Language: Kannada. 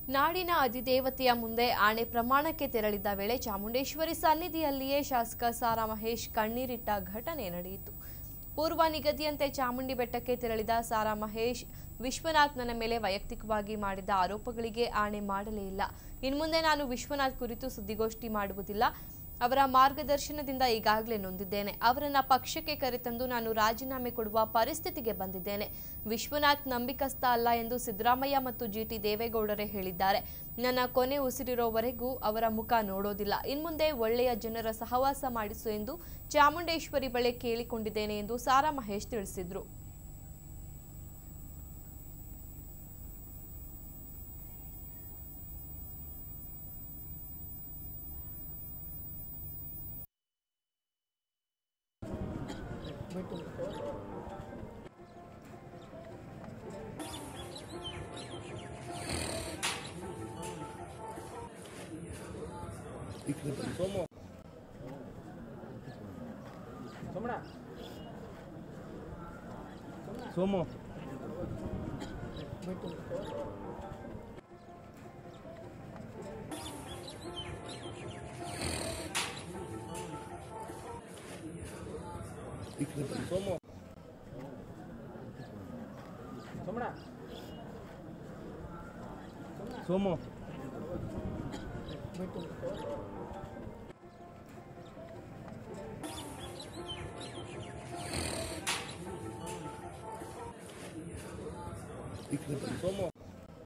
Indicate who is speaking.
Speaker 1: ನಾಡಿನ ಅಧಿದೇವತೆಯ ಮುಂದೆ ಆಣೆ ಪ್ರಮಾಣಕ್ಕೆ ತೆರಳಿದ್ದ ವೇಳೆ ಚಾಮುಂಡೇಶ್ವರಿ ಸನ್ನಿಧಿಯಲ್ಲಿಯೇ ಶಾಸಕ ಸಾರಾ ಮಹೇಶ್ ಕಣ್ಣೀರಿಟ್ಟ ಘಟನೆ ನಡೆಯಿತು ಪೂರ್ವ ನಿಗದಿಯಂತೆ ಚಾಮುಂಡಿ ಬೆಟ್ಟಕ್ಕೆ ತೆರಳಿದ ಸಾರಾ ಮಹೇಶ್ ವಿಶ್ವನಾಥ್ ನನ್ನ ಮೇಲೆ ವೈಯಕ್ತಿಕವಾಗಿ ಮಾಡಿದ ಆರೋಪಗಳಿಗೆ ಆಣೆ ಮಾಡಲೇ ಇಲ್ಲ ಇನ್ಮುಂದೆ ನಾನು ವಿಶ್ವನಾಥ್ ಕುರಿತು ಸುದ್ದಿಗೋಷ್ಠಿ ಮಾಡುವುದಿಲ್ಲ ಅವರ ಮಾರ್ಗದರ್ಶನದಿಂದ ಈಗಾಗಲೇ ನೊಂದಿದ್ದೇನೆ ಅವರನ್ನ ಪಕ್ಷಕ್ಕೆ ಕರೆತಂದು ನಾನು ರಾಜೀನಾಮೆ ಕೊಡುವ ಪರಿಸ್ಥಿತಿಗೆ ಬಂದಿದ್ದೇನೆ ವಿಶ್ವನಾಥ್ ನಂಬಿಕಸ್ಥ ಅಲ್ಲ ಎಂದು ಸಿದ್ದರಾಮಯ್ಯ ಮತ್ತು ಜಿಟಿ ದೇವೇಗೌಡರೇ ಹೇಳಿದ್ದಾರೆ ನನ್ನ ಕೊನೆ ಉಸಿರಿರೋವರೆಗೂ ಅವರ ಮುಖ ನೋಡೋದಿಲ್ಲ ಇನ್ಮುಂದೆ ಒಳ್ಳೆಯ ಜನರ ಸಹವಾಸ ಮಾಡಿಸು ಎಂದು ಚಾಮುಂಡೇಶ್ವರಿ ಬಳಿ ಕೇಳಿಕೊಂಡಿದ್ದೇನೆ ಎಂದು ಸಾರಾ ಮಹೇಶ್ ತಿಳಿಸಿದ್ರು
Speaker 2: ಸೋಮು ಸೋಮಣ್ಣ ಸೋಮು ಸೋಮು ಸೋಮಣ್ಣ ಸೋಮು ಸೋಮು